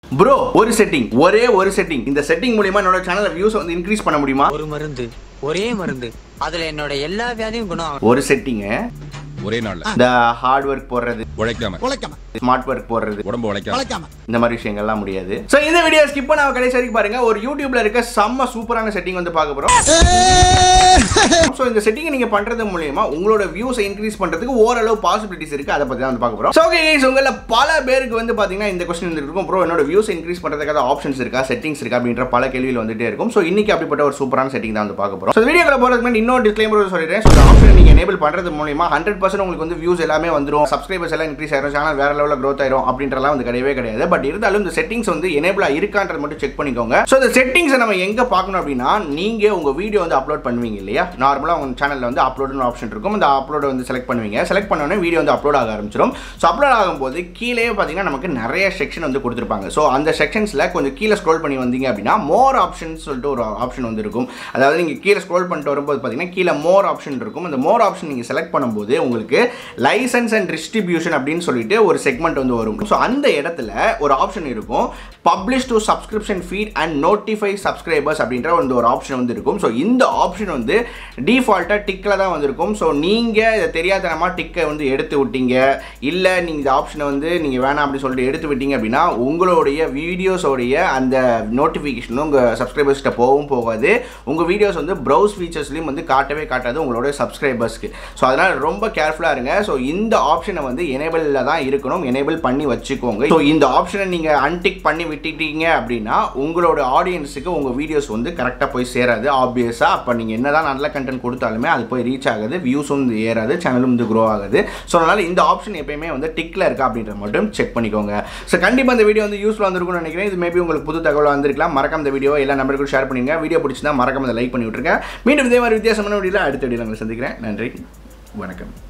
Bro ஒரு setting ஒரே ஒரு செட்டிங் இந்த செட்டிங் மூலியமா என்னோட சேனல் வியூஸ் வந்து இன்க்ரீஸ் பண்ண முடியுமா ஒரு மருந்து ஒரே மருந்து அதுல என்னோட எல்லா வியாதியும் குணம் ஆகும். ஒரு செட்டிங் ஒரே நாள்ல இந்த ஹார்ட் ஒர்க் போடுறது உழைக்காம உழைக்காம ஸ்மார்ட் ஒர்க் போடுறது உடம்பு உழைக்காம உழைக்காம இந்த மாதிரி விஷயங்கள்லாம் முடியாது ஸோ இந்த வீடியோ ஸ்கிப் பண்ண கடைசி வரைக்கும் பாருங்க ஒரு யூடியூப்ல இருக்க செம்ம சூப்பரான செட்டிங் வந்து பார்க்க போறோம் ஸோ இந்த செட்டிங் நீங்க பண்றது மூலியமா உங்களோட வியூஸை இன்க்ரீஸ் பண்றதுக்கு ஓரளவு பாசிபிலிட்டிஸ் இருக்கு அதை பத்தி தான் வந்து பார்க்க போறோம் ஸோ ஓகே கைஸ் உங்கள பல பேருக்கு வந்து பாத்தீங்கன்னா இந்த கொஸ்டின் இருக்கும் ப்ரோ என்னோட வியூஸ் இன்க்ரீஸ் பண்றதுக்காக ஆப்ஷன்ஸ் இருக்கா செட்டிங்ஸ் இருக்கா அப்படின்ற பல கேள்விகள் வந்துட்டே இருக்கும் ஸோ இன்னைக்கு அப்படிப்பட்ட ஒரு சூப்பரான செட்டிங் தான் வந்து பார்க்க போறோம் ஸோ வீடியோக்குள்ள போறதுக்கு முன்னாடி இன்னொரு டிஸ்க்ளைமர் சொல்லிடுறேன் ஸோ ஆப்ஷன் நீங்க எனேபிள் பண்றது மூலியமா ஹண்ட்ரட் பர்சன்ட் உங்களுக்கு வந்து வியூஸ் எல்லாமே வந்துரும் சப்ஸ்கிரைபர்ஸ் எல்லாம் இன்க்ரீஸ் ஆயிரும் சேனல் வேற லெவலில் க்ரோத் ஆயிரும் அப்படின்றலாம் வந்து கிடையவே கிடையாது பட் இருந்தாலும் இந்த செட்டிங்ஸ் வந்து எனேபிளா இருக்கான்றது மட்டும் செக் பண்ணிக்கோங்க ஸோ இந்த செட்டிங்ஸை நம்ம எங்க பார்க்கணும் அப்படின்னா நீங்க உங்க வீடியோ வந்து அப்லோட் பண்ணுவீங்க இல்லையா நார்மலாக உங்க சேனல்ல வந்து அப்லோட்னு ஆப்ஷன் இருக்கும் அந்த அப்லோட வந்து செலக்ட் பண்ணுவீங்க செலக்ட் பண்ணோடனே வீடியோ வந்து அப்லோட் ஆக ஆரம்பிச்சிடும் ஸோ அப்லோட் ஆகும்போது கீழே பார்த்தீங்கன்னா நமக்கு நிறைய செக்ஷன் வந்து கொடுத்துருப்பாங்க ஸோ அந்த செக்ஷன்ஸில் கொஞ்சம் கீழே ஸ்க்ரோல் பண்ணி வந்தீங்க அப்படின்னா மோர் ஆப்ஷன்ஸ் சொல்லிட்டு ஒரு ஆப்ஷன் வந்து இருக்கும் அதாவது நீங்கள் கீழே ஸ்க்ரோல் பண்ணிட்டு வரும்போது பார்த்தீங்கன்னா கீழே மோர் ஆப்ஷன் இருக்கும் அந்த மோர் ஆப்ஷன் நீங்கள் செலக்ட் பண்ணும்போது உங்களுக்கு லைசன்ஸ் அண்ட் டிஸ்ட்ரிபியூஷன் அப்படின்னு சொல்லிட்டு ஒரு செக்மெண்ட் வந்து வரும் ஸோ அந்த இடத்துல ஒரு ஆப்ஷன் இருக்கும் publish to subscription feed and notify subscribers அப்படின்ற வந்து ஒரு ஆப்ஷன் வந்து இருக்கும் ஸோ இந்த ஆப்ஷன் வந்து டிஃபால்ட்டாக டிக்கில் தான் வந்திருக்கும் ஸோ நீங்கள் இதை தெரியாதனமாக டிக்கை வந்து எடுத்து விட்டீங்க இல்லை நீங்கள் இந்த ஆப்ஷனை வந்து நீங்கள் வேணாம் அப்படி சொல்லிட்டு எடுத்து விட்டீங்க அப்படின்னா உங்களுடைய வீடியோஸோடைய அந்த நோட்டிஃபிகேஷனும் உங்கள் சப்ஸ்கிரைபர்ஸ்கிட்ட போகவும் போகாது உங்கள் வீடியோஸ் வந்து ப்ரௌஸ் ஃபீச்சர்ஸ்லையும் வந்து காட்டவே காட்டாது உங்களோட சப்ஸ்கிரைபர்ஸ்க்கு ஸோ அதனால் ரொம்ப கேர்ஃபுல்லாக இருங்க ஸோ இந்த ஆப்ஷனை வந்து எனேபிளில் தான் இருக்கணும் எனேபிள் பண்ணி வச்சுக்கோங்க ஸோ இந்த ஆப்ஷனை நீங்கள் அன்டிக் பண்ணி விட்டுட்டீங்க அப்படின்னா உங்களோட ஆடியன்ஸுக்கு உங்கள் வீடியோஸ் வந்து கரெக்டாக போய் சேராது ஆப்வியஸாக அப்போ நீங்கள் என்ன தான் நல்ல கண்டென்ட் கொடுத்தாலுமே அது போய் ரீச் ஆகுது வியூஸும் வந்து ஏறாது சேனலும் வந்து க்ரோ ஆகுது ஸோ அதனால் இந்த ஆப்ஷன் எப்பயுமே வந்து டிக்கில் இருக்கா அப்படின்றத மட்டும் செக் பண்ணிக்கோங்க ஸோ கண்டிப்பாக இந்த வீடியோ வந்து யூஸ்ஃபுல்லாக வந்திருக்கும்னு நினைக்கிறேன் இது மேபி உங்களுக்கு புது தகவலாக வந்திருக்கலாம் மறக்காம இந்த வீடியோ எல்லா நம்பருக்கும் ஷேர் பண்ணுங்க வீடியோ பிடிச்சிருந்தா மறக்காம அதை லைக் பண்ணி விட்டுருங்க மீண்டும் இதே மாதிரி வித்தியாசமான வீடியோவில் அடுத்த வீடியோவில் உங்களை சந்திக்கிறேன் நன்றி வணக்கம்